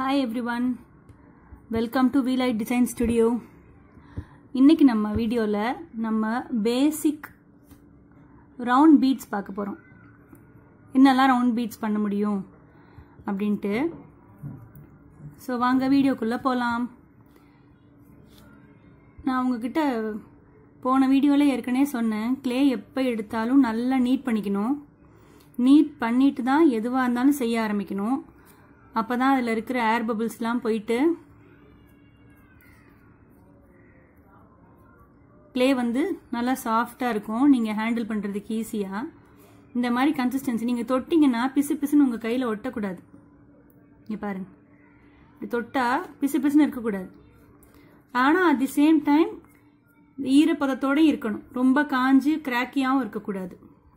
hi everyone welcome to வீலைட் design studio இன்னைக்கு நம்ம வீடியோவில் நம்ம பேசிக் ரவுண்ட் பீட்ஸ் பார்க்க போகிறோம் என்னெல்லாம் ரவுண்ட் பீட்ஸ் பண்ண முடியும் அப்படின்ட்டு ஸோ வாங்க வீடியோக்குள்ளே போகலாம் நான் உங்ககிட்ட போன வீடியோவில் ஏற்கனவே சொன்னேன் க்ளே எப்போ எடுத்தாலும் நல்லா நீட் பண்ணிக்கணும் நீட் பண்ணிட்டு தான் எதுவாக இருந்தாலும் செய்ய ஆரம்பிக்கணும் அப்போ தான் அதில் இருக்கிற ஏர் பபிள்ஸ்லாம் போயிட்டு க்ளே வந்து நல்லா சாஃப்டாக இருக்கும் நீங்கள் ஹேண்டில் பண்ணுறதுக்கு ஈஸியாக இந்த மாதிரி கன்சிஸ்டன்சி நீங்கள் தொட்டிங்கன்னா பிசு பிசுன்னு உங்கள் கையில் ஒட்டக்கூடாது இங்கே பாருங்க இப்படி தொட்டால் பிசு பிசுன்னு இருக்கக்கூடாது ஆனால் அட் தி சேம் டைம் ஈரப்பதத்தோடு இருக்கணும் ரொம்ப காஞ்சு கிராக்கியாகவும் இருக்கக்கூடாது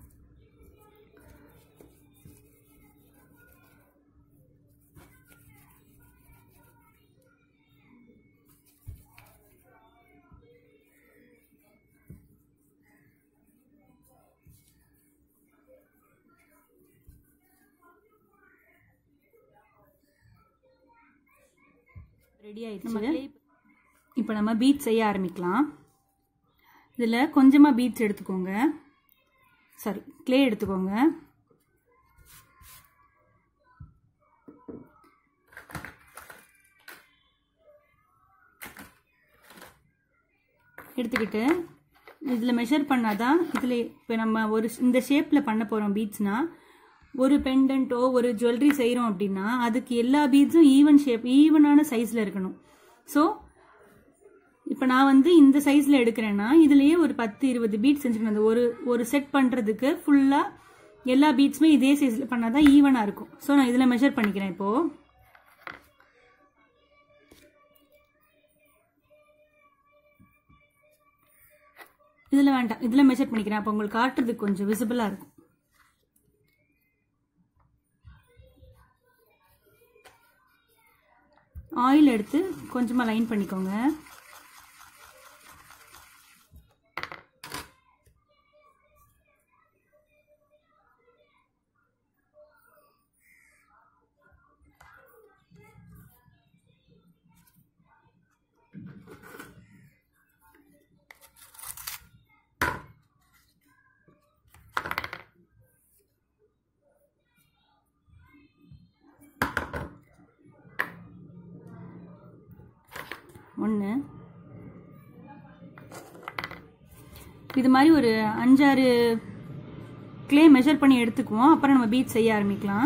ரெடி ஆயிடுச்சு இப்போ நம்ம பீட் செய்ய ஆரம்பிக்கலாம் இதில் கொஞ்சமாக பீட்ஸ் எடுத்துக்கோங்க சாரி க்ளே எடுத்துக்கோங்க எடுத்துக்கிட்டு இதில் மெஷர் பண்ணாதான் இதில் இப்போ நம்ம ஒரு இந்த ஷேப்பில் பண்ண போகிறோம் பீட்ஸ்னால் ஒரு பெண்டன்ட்டோ ஒரு ஜுவல்லரி செய்கிறோம் அப்படின்னா அதுக்கு எல்லா பீட்ஸும் ஈவன் ஷேப் ஈவனான சைஸில் இருக்கணும் ஸோ இப்போ நான் வந்து இந்த சைஸில் எடுக்கிறேன்னா இதுலேயே ஒரு பத்து இருபது பீட் செஞ்சுக்கணும் அந்த ஒரு ஒரு செட் பண்ணுறதுக்கு ஃபுல்லாக எல்லா பீட்ஸுமே இதே சைஸில் பண்ணால் தான் ஈவனாக இருக்கும் ஸோ நான் இதில் மெஷர் பண்ணிக்கிறேன் இப்போது இதில் வேண்டாம் இதில் மெஷர் பண்ணிக்கிறேன் அப்போ உங்களுக்கு காட்டுறதுக்கு கொஞ்சம் விசிபிளாக இருக்கும் ஆயில் எடுத்து கொஞ்சமாக லைன் பண்ணிக்கோங்க ஒன்று இது மாதிரி ஒரு அஞ்சாறு க்ளே மெஷர் பண்ணி எடுத்துக்குவோம் அப்புறம் நம்ம பீட் செய்ய ஆரம்பிக்கலாம்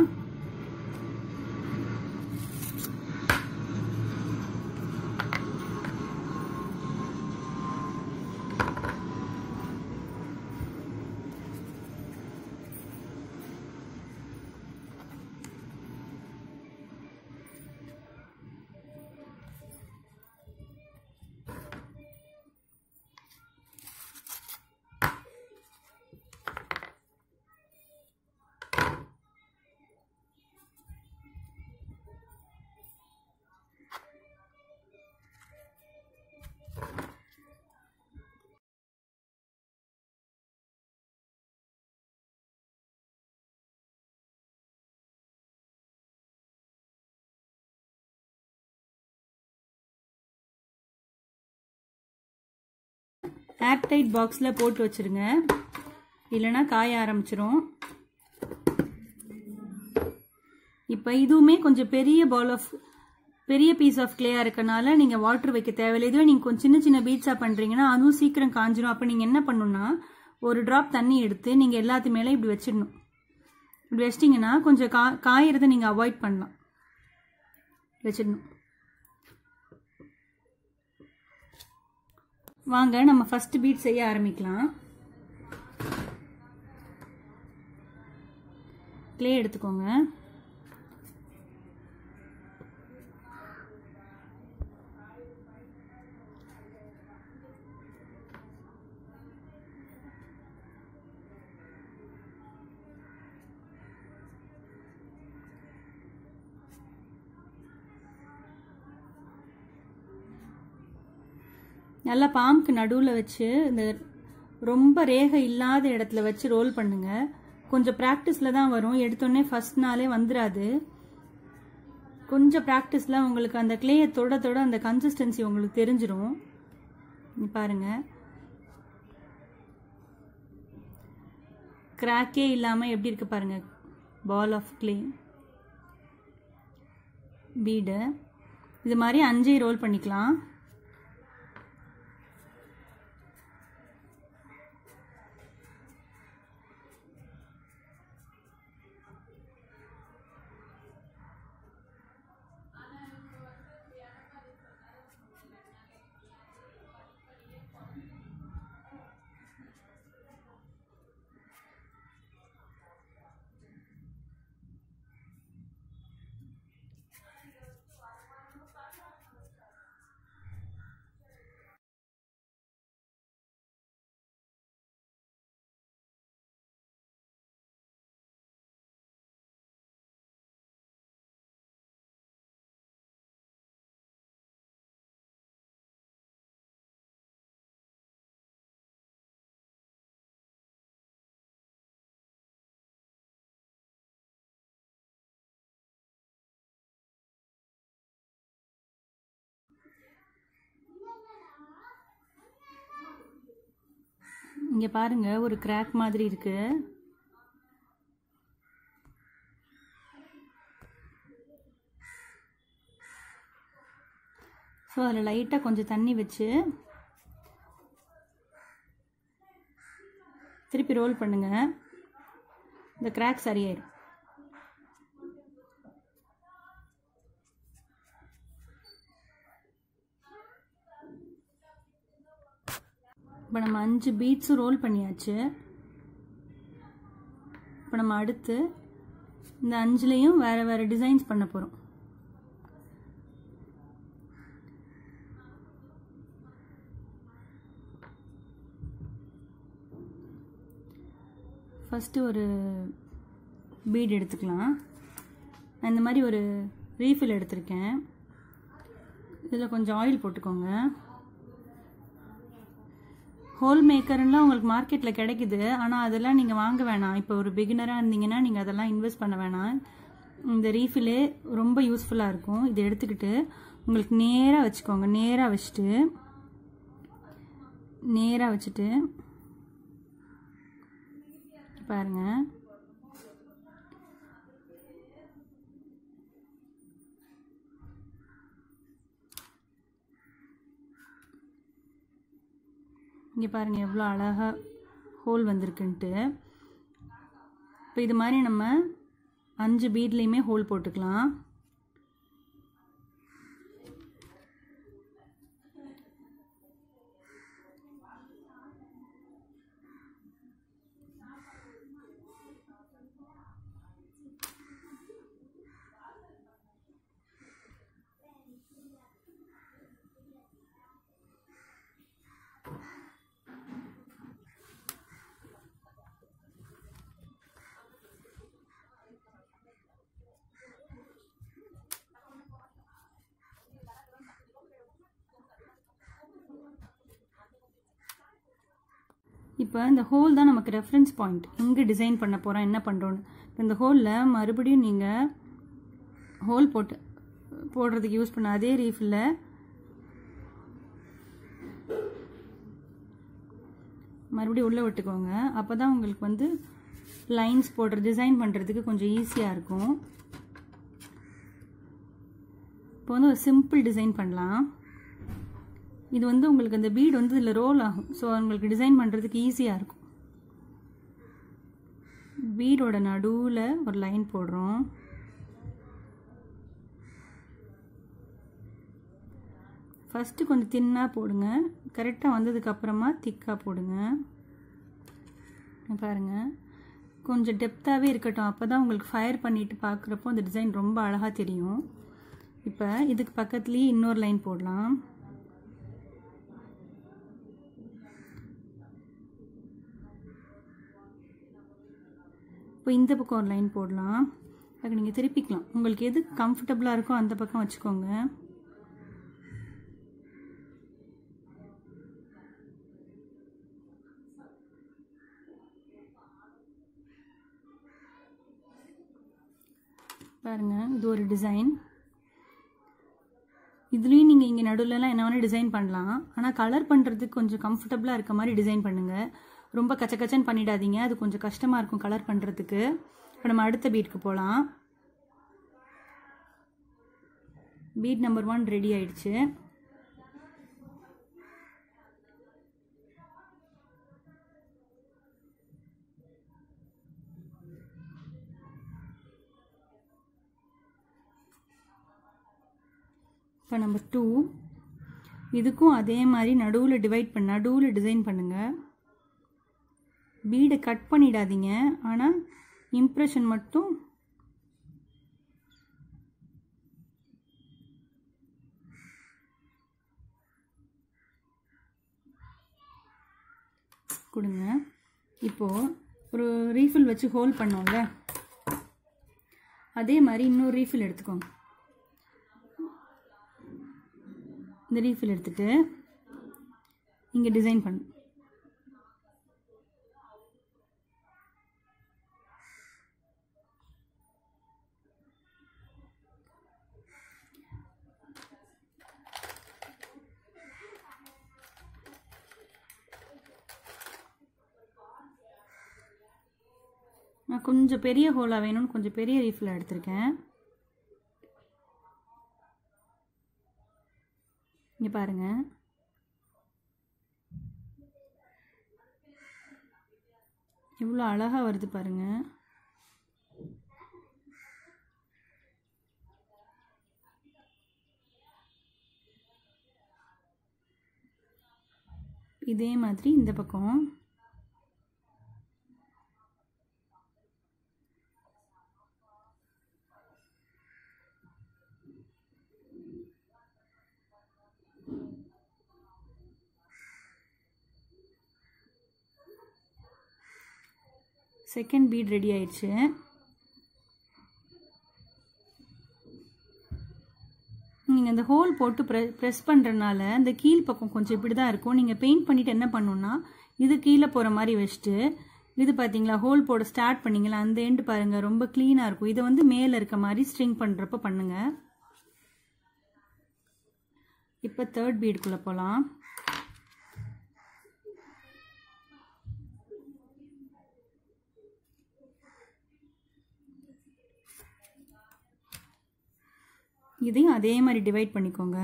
ஏர்டைட் பாக்ஸில் போட்டு வச்சுருங்க இல்லைன்னா காய ஆரம்பிச்சிரும் இப்போ இதுவுமே கொஞ்சம் பெரிய பால் ஆஃப் பெரிய பீஸ் ஆஃப் கிளேயாக இருக்கனால நீங்கள் வாட்டர் வைக்க தேவையில்லை இதுவே நீங்கள் கொஞ்சம் சின்ன சின்ன பீட்ஸாக பண்ணுறீங்கன்னா அதுவும் சீக்கிரம் காஞ்சிரும் அப்போ நீங்கள் என்ன பண்ணணும்னா ஒரு ட்ராப் தண்ணி எடுத்து நீங்கள் எல்லாத்து மேலே இப்படி வச்சிடணும் இப்படி வச்சிட்டிங்கன்னா கொஞ்சம் கா காயறதை நீங்கள் அவாய்ட் பண்ணலாம் வச்சிடணும் வாங்க நம்ம ஃபர்ஸ்ட் பீட் செய்ய ஆரம்பிக்கலாம் க்ளே எடுத்துக்கோங்க நல்லா பாம்புக்கு நடுவில் வச்சு இந்த ரொம்ப ரேகை இல்லாத இடத்துல வச்சு ரோல் பண்ணுங்க கொஞ்சம் ப்ராக்டிஸில் தான் வரும் எடுத்தோடனே ஃபர்ஸ்ட் நாளே வந்துடாது கொஞ்சம் ப்ராக்டிஸில் உங்களுக்கு அந்த கிளேயை தொட தொட அந்த கன்சிஸ்டன்சி உங்களுக்கு தெரிஞ்சிரும் இங்க பாருங்க கிராக்கே இல்லாமல் எப்படி இருக்கு பாருங்க பால் ஆஃப் கிளே பீடு இது மாதிரி அஞ்சே ரோல் பண்ணிக்கலாம் இங்கே பாருங்க ஒரு கிராக் மாதிரி இருக்கு ஸோ அதில் லைட்டாக கொஞ்சம் தண்ணி வச்சு திருப்பி ரோல் பண்ணுங்க இந்த கிராக் சரியாயிரும் இப்போ நம்ம அஞ்சு பீட்ஸும் ரோல் பண்ணியாச்சு இப்போ நம்ம அடுத்து இந்த அஞ்சுலேயும் வேறு வேறு டிசைன்ஸ் பண்ண போகிறோம் ஃபஸ்ட்டு ஒரு பீட் எடுத்துக்கலாம் நான் இந்த மாதிரி ஒரு ரீஃபில் எடுத்திருக்கேன் இதில் கொஞ்சம் ஆயில் போட்டுக்கோங்க ஹோல் மேக்கர்லாம் உங்களுக்கு மார்க்கெட்டில் கிடைக்குது ஆனால் அதெல்லாம் நீங்கள் வாங்க வேணாம் இப்போ ஒரு பிகினராக இருந்தீங்கன்னா நீங்கள் அதெல்லாம் இன்வெஸ்ட் பண்ண வேணாம் இந்த ரீஃபிலே ரொம்ப யூஸ்ஃபுல்லாக இருக்கும் இதை எடுத்துக்கிட்டு உங்களுக்கு நேராக வச்சுக்கோங்க நேராக வச்சுட்டு நேராக வச்சுட்டு பாருங்க இங்கே பாருங்கள் எவ்வளோ அழகாக ஹோல் வந்திருக்குன்ட்டு இப்போ இது மாதிரி நம்ம அஞ்சு பீட்லேயுமே ஹோல் போட்டுக்கலாம் இப்போ இந்த ஹோல் தான் நமக்கு ரெஃபரன்ஸ் பாயிண்ட் எங்கே டிசைன் பண்ண போகிறோம் என்ன பண்ணுறோன்னு இந்த ஹோலில் மறுபடியும் நீங்கள் ஹோல் போட்டு போடுறதுக்கு யூஸ் பண்ண அதே ரீஃபில் மறுபடியும் உள்ளே விட்டுக்கோங்க அப்போ தான் உங்களுக்கு வந்து லைன்ஸ் போடுற டிசைன் பண்ணுறதுக்கு கொஞ்சம் ஈஸியாக இருக்கும் இப்போ வந்து ஒரு சிம்பிள் டிசைன் பண்ணலாம் இது வந்து உங்களுக்கு அந்த பீட் வந்து இதில் ரோல் ஆகும் ஸோ உங்களுக்கு டிசைன் பண்ணுறதுக்கு ஈஸியாக இருக்கும் பீடோட நடுவில் ஒரு லைன் போடுறோம் ஃபஸ்ட்டு கொஞ்சம் தின்னாக போடுங்க கரெக்டாக வந்ததுக்கப்புறமா திக்காக போடுங்க பாருங்கள் கொஞ்சம் டெப்த்தாகவே இருக்கட்டும் அப்போ தான் உங்களுக்கு ஃபயர் பண்ணிவிட்டு பார்க்குறப்போ அந்த டிசைன் ரொம்ப அழகாக தெரியும் இப்போ இதுக்கு பக்கத்துலேயே இன்னொரு லைன் போடலாம் இப்போ இந்த பக்கம் ஒரு லைன் போடலாம் அதுக்கு நீங்கள் திருப்பிக்கலாம் உங்களுக்கு எது கம்ஃபர்டபுளாக இருக்கோ அந்த பக்கம் வச்சுக்கோங்க பாருங்கள் இது ஒரு டிசைன் இதுலேயும் நீங்கள் இங்கே நடுவுலலாம் என்ன வேணால் டிசைன் பண்ணலாம் ஆனால் கலர் பண்ணுறதுக்கு கொஞ்சம் கம்ஃபர்டபுளாக இருக்க மாதிரி டிசைன் பண்ணுங்கள் ரொம்ப கச்ச கச்சன்னு பண்ணிடாதீங்க அது கொஞ்சம் கஷ்டமாக இருக்கும் கலர் பண்ணுறதுக்கு இப்போ நம்ம அடுத்த பீட்க்கு போகலாம் பீட் நம்பர் ஒன் ரெடி ஆயிடுச்சு இப்போ நம்பர் டூ இதுக்கும் அதே மாதிரி நடுவில் டிவைட் பண்ண நடுவில் டிசைன் பண்ணுங்கள் பீடை கட் பண்ணிடாதீங்க ஆனால் இம்ப்ரெஷன் மட்டும் கொடுங்க இப்போது ஒரு ரீஃபில் வச்சு ஹோல்ட் பண்ணோம்ல அதே மாதிரி இன்னொரு ரீஃபில் எடுத்துக்கோங்க இந்த ரீஃபில் எடுத்துட்டு இங்கே டிசைன் பண்ணு நான் கொஞ்சம் பெரிய ஹோலாக வேணும்னு கொஞ்சம் பெரிய ரீஃபில் எடுத்திருக்கேன் இங்கே பாருங்க எவ்வளோ அழகாக வருது பாருங்க இதே மாதிரி இந்த பக்கம் செகண்ட் பீட் ரெடி ஆயிடுச்சு நீங்கள் அந்த ஹோல் போட்டு ப்ரெ ப்ரெஸ் பண்ணுறனால அந்த கீழ் பக்கம் கொஞ்சம் இப்படி தான் இருக்கும் நீங்கள் பெயிண்ட் பண்ணிவிட்டு என்ன பண்ணணுன்னா இது கீழே போகிற மாதிரி வச்சுட்டு இது பார்த்தீங்களா ஹோல் போட ஸ்டார்ட் பண்ணிங்களா அந்த எண்டு பாருங்கள் ரொம்ப க்ளீனாக இருக்கும் இதை வந்து மேலே இருக்க மாதிரி ஸ்ட்ரிங் பண்ணுறப்ப பண்ணுங்கள் இப்போ தேர்ட் பீடுக்குள்ளே போகலாம் இதையும் அதே மாதிரி டிவைட் பண்ணிக்கோங்க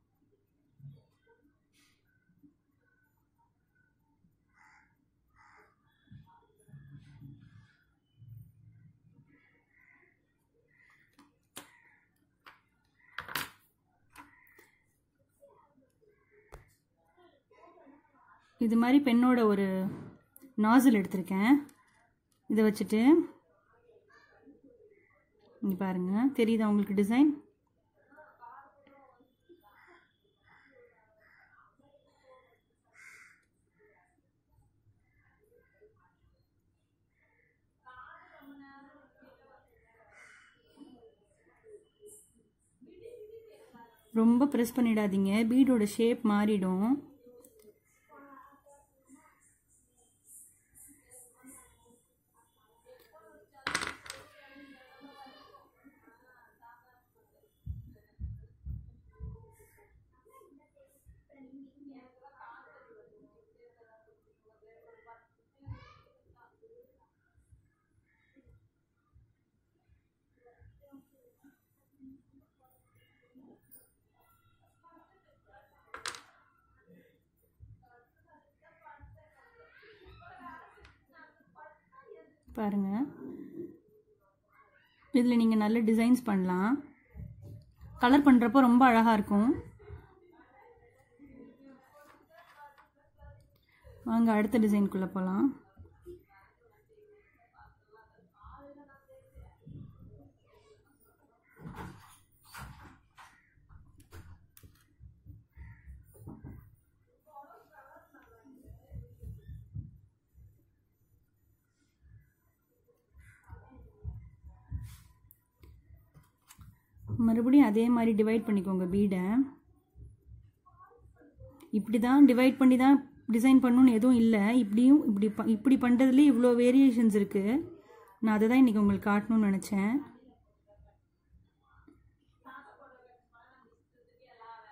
இது மாதிரி பெண்ணோட ஒரு நாசில் எடுத்திருக்கேன் இதை வச்சுட்டு இங்கே பாருங்கள் தெரியுதா உங்களுக்கு டிசைன் ரொம்ப ப்ரெஸ் பண்ணிடாதீங்க பீடோட ஷேப் மாறிடும் பாருங்கள் இதில் நீங்கள் நல்ல டிசைன்ஸ் பண்ணலாம் கலர் பண்ணுறப்போ ரொம்ப அழகாக இருக்கும் வாங்க அடுத்த டிசைனுக்குள்ளே போகலாம் மறுபடியும் அதே மாதிரி டிவைட் பண்ணிக்கோங்க பீடை இப்படி தான் டிவைட் பண்ணி தான் டிசைன் பண்ணணும்னு எதுவும் இல்லை இப்படியும் இப்படி ப இப்படி பண்ணுறதுலேயே இவ்வளோ வேரியேஷன்ஸ் இருக்குது நான் அதை தான் இன்றைக்கி உங்களுக்கு காட்டணும்னு நினச்சேன்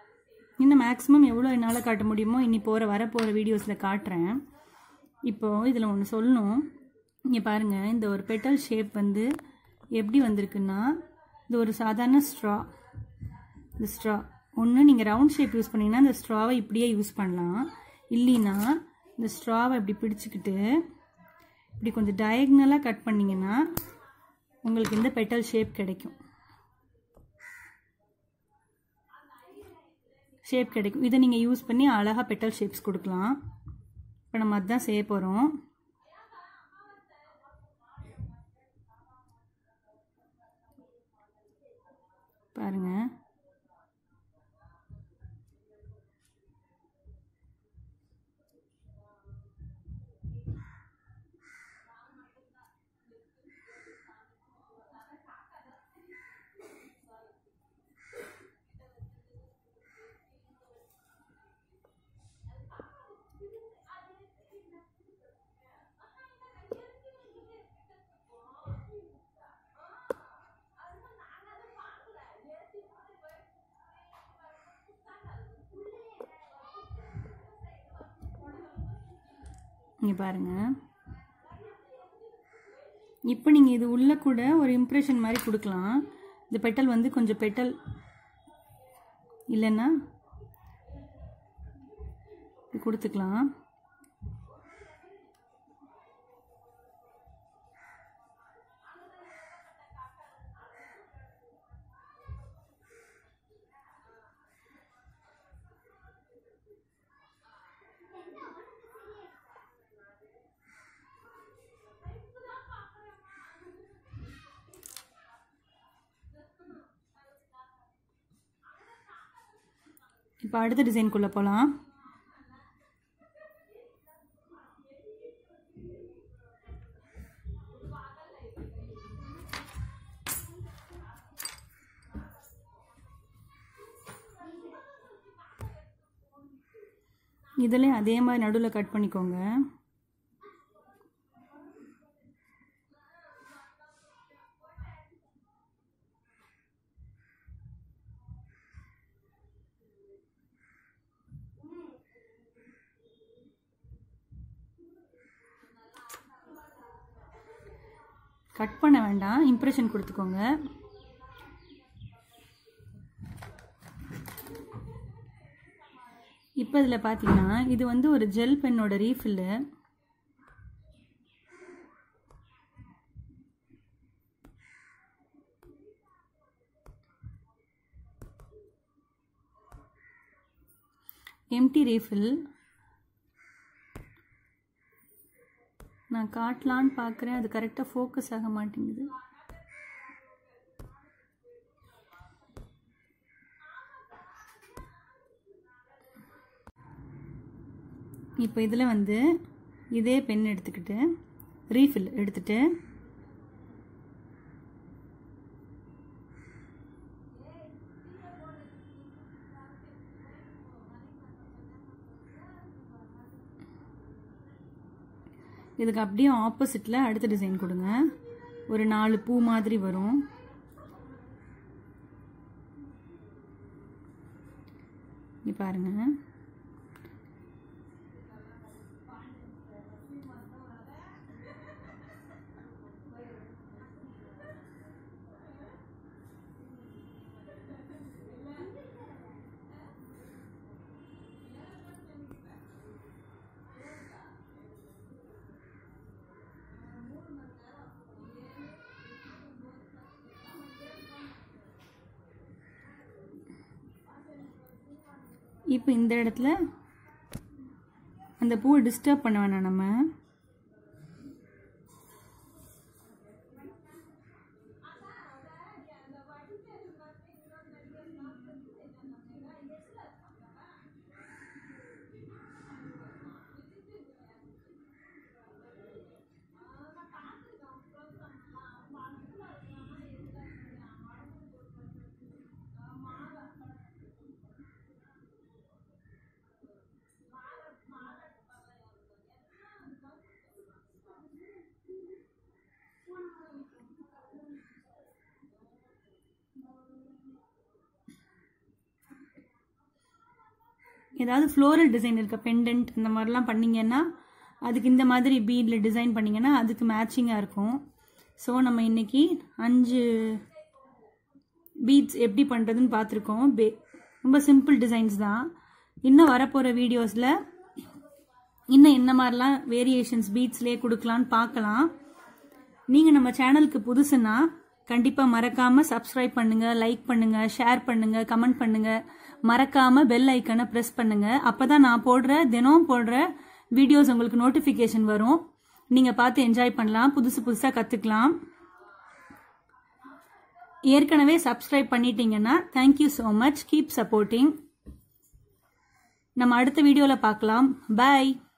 சின்ன மேக்ஸிமம் எவ்வளோ என்னால் காட்ட முடியுமோ இனி போகிற வரப்போகிற வீடியோஸில் காட்டுறேன் இப்போது இதில் ஒன்று சொல்லணும் இங்கே பாருங்கள் இந்த ஒரு பெட்டல் ஷேப் வந்து எப்படி வந்திருக்குன்னா இது ஒரு சாதாரண ஸ்ட்ரா இந்த ஸ்ட்ரா ஒன்று நீங்கள் ரவுண்ட் ஷேப் யூஸ் பண்ணிங்கன்னா இந்த ஸ்ட்ராவை இப்படியே யூஸ் பண்ணலாம் இல்லைன்னா இந்த ஸ்ட்ராவை இப்படி பிடிச்சிக்கிட்டு இப்படி கொஞ்சம் டயக்னலாக கட் பண்ணிங்கன்னா உங்களுக்கு இந்த பெட்டல் ஷேப் கிடைக்கும் ஷேப் கிடைக்கும் இதை நீங்கள் யூஸ் பண்ணி அழகாக பெட்டல் ஷேப்ஸ் கொடுக்கலாம் இப்போ நம்ம அதுதான் செய்ய போகிறோம் பாருங்க இங்கே பாருங்க இப்போ நீங்கள் இது உள்ள கூட ஒரு இம்ப்ரெஷன் மாதிரி கொடுக்கலாம் இந்த பெட்டல் வந்து கொஞ்சம் பெட்டல் இல்லைன்னா இது கொடுத்துக்கலாம் இப்போ அடுத்த டிசைனுக்குள்ளே போகலாம் இதில் அதே மாதிரி நடுவில் கட் பண்ணிக்கோங்க கட் பண்ண வேண்டாம் இம்ப்ரெஷன் கொடுத்துக்கோங்க இப்போ இதில் பார்த்தீங்கன்னா இது வந்து ஒரு ஜெல் பென்னோட ரீஃபில்லு எம்டி ரீஃபில் நான் காட்டலான்னு பார்க்குறேன் அது கரெக்டாக ஃபோக்கஸ் ஆக மாட்டேங்குது இப்போ இதில் வந்து இதே பென் எடுத்துக்கிட்டு ரீஃபில் எடுத்துட்டு இதுக்கு அப்படியே ஆப்போசிட்டில் அடுத்த டிசைன் கொடுங்க ஒரு நாலு பூ மாதிரி வரும் இங்க பாருங்க இப்போ இந்த இடத்துல அந்த பூவை டிஸ்டர்ப் பண்ண வேணாம் நம்ம ஏதாவது ஃப்ளோரல் டிசைன் இருக்க பெண்டன்ட் இந்த மாதிரிலாம் பண்ணீங்கன்னா அதுக்கு இந்த மாதிரி பீடில் டிசைன் பண்ணீங்கன்னா அதுக்கு மேட்சிங்காக இருக்கும் ஸோ நம்ம இன்னைக்கு அஞ்சு பீட்ஸ் எப்படி பண்ணுறதுன்னு பார்த்துருக்கோம் பே ரொம்ப சிம்பிள் டிசைன்ஸ் தான் இன்னும் வரப்போகிற வீடியோஸில் இன்னும் என்ன மாதிரிலாம் வேரியேஷன்ஸ் பீட்ஸ்லேயே கொடுக்கலான்னு பார்க்கலாம் நீங்கள் நம்ம சேனலுக்கு புதுசுன்னா கண்டிப்பாக மறக்காமல் சப்ஸ்கிரைப் பண்ணுங்கள் லைக் பண்ணுங்கள் ஷேர் பண்ணுங்கள் கமெண்ட் பண்ணுங்கள் மறக்காமல் பெல் ஐக்கனை ப்ரெஸ் பண்ணுங்கள் அப்போ தான் நான் போடுற தினம் போடுற வீடியோஸ் உங்களுக்கு நோட்டிஃபிகேஷன் வரும் நீங்கள் பார்த்து என்ஜாய் பண்ணலாம் புதுசு புதுசாக கற்றுக்கலாம் ஏற்கனவே சப்ஸ்கிரைப் பண்ணிட்டீங்கன்னா thank you so much keep supporting நம்ம அடுத்த வீடியோவில் பார்க்கலாம் பாய்